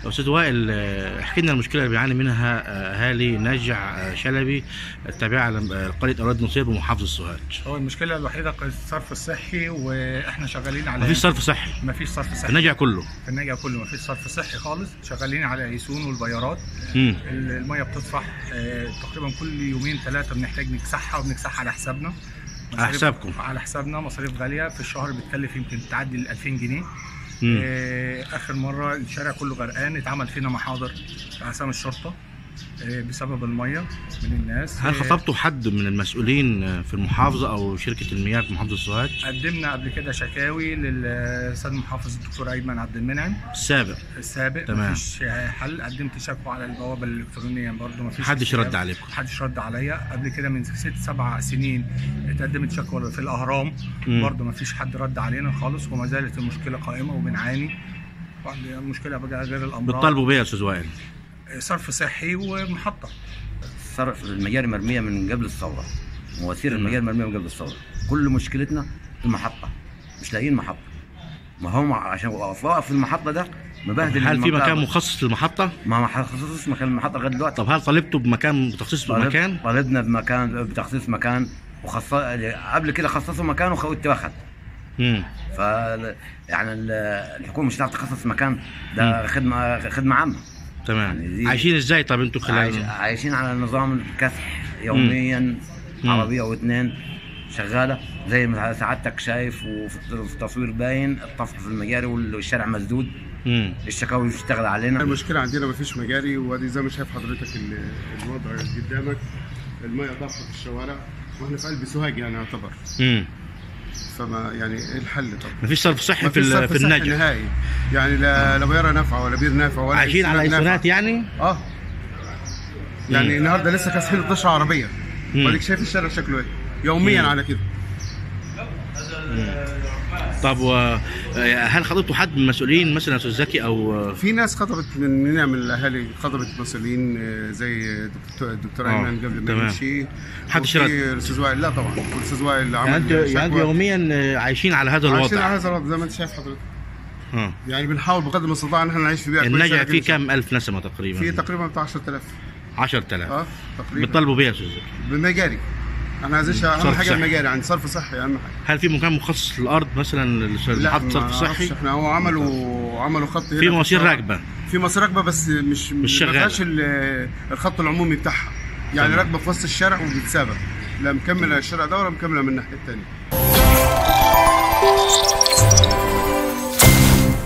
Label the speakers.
Speaker 1: استاذ وائل آه، احكي لنا المشكله اللي بيعاني منها آه، اهالي نجع آه، شلبي التابعه لقريه اولاد نصير بمحافظه سوهاج
Speaker 2: هو المشكله الوحيده الصرف الصحي واحنا شغالين على
Speaker 1: مفيش صرف صحي
Speaker 2: مفيش صرف صحي
Speaker 1: النجع كله
Speaker 2: في النجع كله مفيش صرف صحي خالص شغالين على يسون والبيارات
Speaker 1: امم
Speaker 2: ال- الميه بتطفح آه، تقريبا كل يومين ثلاثه بنحتاج نكسحها وبنكسحها على حسابنا
Speaker 1: على
Speaker 2: مصاريف-
Speaker 1: حسابكم.
Speaker 2: على حسابنا مصاريف غاليه في الشهر بتكلف يمكن تعدي ال 2000 جنيه
Speaker 1: امم
Speaker 2: آه، اخر مره الشارع كله غرقان اتعمل فينا محاضر في اقسام الشرطه آه، بسبب الميه من الناس
Speaker 1: هل
Speaker 2: آه،
Speaker 1: خطبتوا حد من المسؤولين آه، في المحافظه او شركه المياه في محافظه سوهاج
Speaker 2: قدمنا قبل كده شكاوي للسيد محافظ الدكتور ايمن عبد المنعم
Speaker 1: السابق
Speaker 2: السابق
Speaker 1: تمام.
Speaker 2: مفيش حل قدمت شكوى على البوابه الالكترونيه برضه مفيش
Speaker 1: محدش
Speaker 2: استجابة.
Speaker 1: رد عليكم.
Speaker 2: محدش رد عليا قبل كده من ست سبع سنين اتقدمت شكوى في الاهرام
Speaker 1: مم.
Speaker 2: برضه مفيش حد رد علينا خالص وما زالت المشكله قائمه وبنعاني طبعاً المشكله بقى غير الامراض
Speaker 1: بتطالبوا بيه يا استاذ وائل
Speaker 2: صرف صحي ومحطه
Speaker 3: صرف المجاري مرميه من قبل الثوره مواسير المجاري مرميه من قبل الثوره كل مشكلتنا المحطه مش لاقيين محطه ما هم عشان واقف في المحطه ده مبهدل
Speaker 1: هل في
Speaker 3: المنطقة.
Speaker 1: مكان مخصص للمحطه
Speaker 3: ما ما خصصوش مكان المحطه لغايه دلوقتي
Speaker 1: طب هل طالبتوا بمكان تخصيص
Speaker 3: طالب-
Speaker 1: بمكان
Speaker 3: طالبنا بمكان بتخصيص مكان وخص قبل كده خصصوا مكان وخ- واتوخد
Speaker 1: امم
Speaker 3: ف يعني ال- الحكومه مش هتعرف تخصص مكان ده خدمه خدمه عامه
Speaker 1: تمام
Speaker 3: يعني دي-
Speaker 1: عايشين ازاي طب انتوا
Speaker 3: عايش
Speaker 1: خلال
Speaker 3: عايشين على نظام الكسح يوميا
Speaker 1: مم.
Speaker 3: عربيه واثنين شغاله زي ما سعادتك شايف وفي التصوير باين الطفح في المجاري والشارع مسدود
Speaker 1: امم
Speaker 3: الشكاوي بتشتغل علينا
Speaker 4: المشكلة عندنا مفيش مجاري وادي زي ما شايف حضرتك ال- الوضع قدامك المية ضافة في الشوارع واحنا في قلب سوهاج يعني يعتبر
Speaker 1: امم
Speaker 4: فما يعني ايه الحل طب؟
Speaker 1: مفيش صرف صحي في
Speaker 4: مفيش
Speaker 1: ال-
Speaker 4: صرف
Speaker 1: في
Speaker 4: صحي
Speaker 1: النجع
Speaker 4: نهائي يعني لا لا بيارة نافعة ولا بير نافع ولا
Speaker 1: عايشين على
Speaker 4: إسلام نافع.
Speaker 1: ايسونات يعني
Speaker 4: اه يعني
Speaker 1: مم.
Speaker 4: النهارده لسه كاسحين 12 عربية
Speaker 1: مم.
Speaker 4: واديك شايف الشارع شكله ايه يوميا
Speaker 1: مم.
Speaker 4: على كده
Speaker 1: طب و... هل خطبتوا حد من المسؤولين مثلا يا استاذ زكي او
Speaker 4: في ناس خطبت مننا من الاهالي خطبت مسؤولين آه، زي دكتور الدكتور
Speaker 1: آه،
Speaker 4: ايمن قبل ما
Speaker 1: تمام.
Speaker 4: يمشي
Speaker 1: محدش
Speaker 4: وفي
Speaker 1: رد.
Speaker 4: الاستاذ وائل لا طبعا الاستاذ وائل عمل
Speaker 1: يعني انتوا يعني انتوا
Speaker 4: شكوى.
Speaker 1: يوميا عايشين على هذا
Speaker 4: عايشين على
Speaker 1: الوضع
Speaker 4: هذا الوضع زي ما انت شايف حضرتك
Speaker 1: ها.
Speaker 4: يعني بنحاول بقدر المستطاع ان احنا نعيش في بيئه كويسة،
Speaker 1: النجع
Speaker 4: لكن
Speaker 1: فيه
Speaker 4: مش-
Speaker 1: كم الف نسمه تقريبا
Speaker 4: في تقريبا بتاع 10000
Speaker 1: 10000
Speaker 4: اه تقريبا
Speaker 1: بتطالبوا بيه يا استاذ زكي
Speaker 4: بالمجاري احنا عايزين اهم
Speaker 1: صرف
Speaker 4: حاجه
Speaker 1: صحي.
Speaker 4: المجاري عند صرف صحي اهم حاجه
Speaker 1: هل في مكان مخصص للارض مثلا لمحطه
Speaker 4: ما
Speaker 1: صرف
Speaker 4: نعرفش،
Speaker 1: صحي
Speaker 4: احنا هو عملوا عملوا خط هنا
Speaker 1: في مواسير
Speaker 4: الشارع.
Speaker 1: راكبه
Speaker 4: في مواسير راكبه بس مش
Speaker 1: مش
Speaker 4: ما
Speaker 1: شغالة.
Speaker 4: فيهاش ال- الخط العمومي بتاعها يعني
Speaker 1: تمام.
Speaker 4: راكبه في وسط الشارع وبتسابق لا مكمله الشارع ده ولا مكمله من الناحيه الثانيه